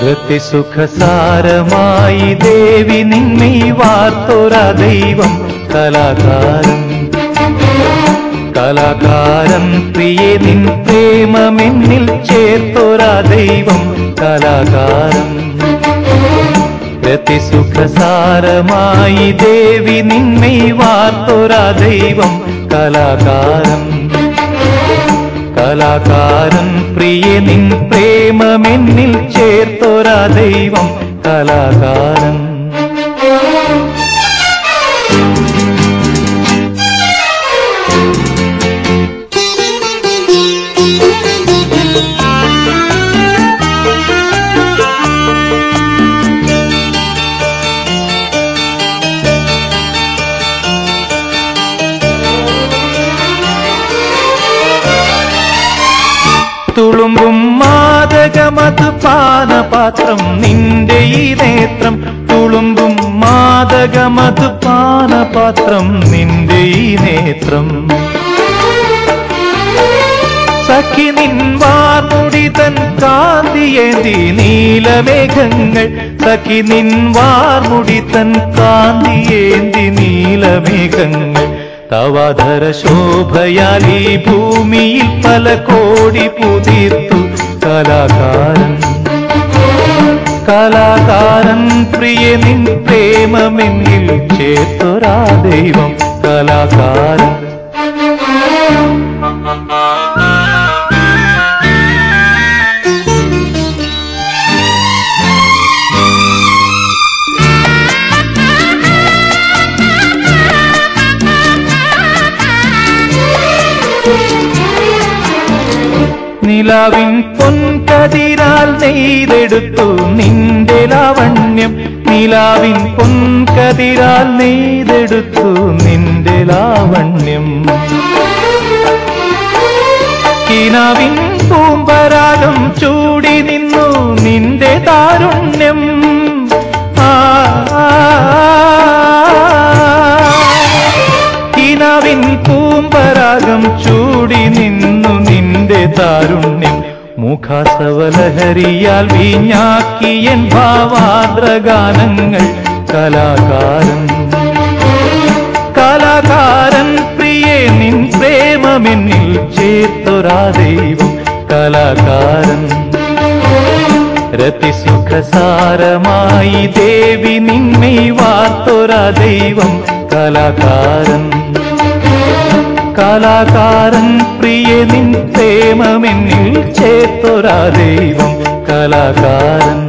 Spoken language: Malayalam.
രതിസുഖസാരമായി ദേവി നിന്നെ വാർത്തോര ദൈവം കലാകാരൻ കലാകാരൻ പ്രിയെ നിൻ പ്രേമമെന്നിൽ ചേർത്തോര ദൈവം കലാകാരൻ രതിസുഖസാരമായി ദേവി നിന്നെ വാർത്തോര ദൈവം കലാകാരൻ കലാകാരൻ പ്രിയെ നിൻ പ്രേമമെന്നിൽ ചേർത്തോര ദൈവം കലാകാരൻ തുളുമ്പും മാതകമത് പാനപാത്രം നിന്റെ ഈ നേത്രം തുളുമ്പും മാതകമത് പാനപാത്രം നിന്റെ ഈ നേത്രം സഖി നിൻ വാർമുടി തൻ കാന്തിയേന്തി നീലമേഘങ്ങൾ സഖി നിൻ വാർമുടി തൻ കാന്തിയേന്തി നീലമേഘങ്ങൾ തവാധര ശോഭയാൽ ഈ ഭൂമിയിൽ പല കോടി പുതിർത്തു കലാകാരൻ കലാകാരൻ പ്രിയ നിൻ പ്രേമമെന്നിൽ ചേർത്തൊരാ ദൈവം കലാകാരൻ നിലാവിൻ പൊൻകതിരാൽ നെയ്തെടുത്തു നിന്റെ ലാവണ്യം നിലാവിൻ പൊൻകതിരാൽ നെയ്തെടുത്തു നിന്റെ ലാവണ്യം കിനാവിൻ പൂമ്പരാഗം ചൂടി നിന്നു നിന്റെ താരുണ്യം ആ ആ, കിനാവിൻ പൂമ്പരാഗം ചൂടി നിന്നു നിന്റെ താരുണ്യം മുഖാസവലഹരിയാൽ വീഞ്ഞാക്കിയൻ ഭാവാദ്രഗാനങ്ങൾ കലാകാരൻ കലാകാരൻ പ്രിയേ നിൻ പ്രേമമെന്നിൽ ചേർത്തൊരാ ദൈവം കലാകാരൻ രതിസുഖസാരമായി ദേവി നിന്നെ വാർത്തോരാ ദൈവം കലാകാരൻ കലാകാരൻ പ്രിയ നിൻ പ്രേമമെന്നിൽ ചേർത്തൊരാ ദൈവം കലാകാരൻ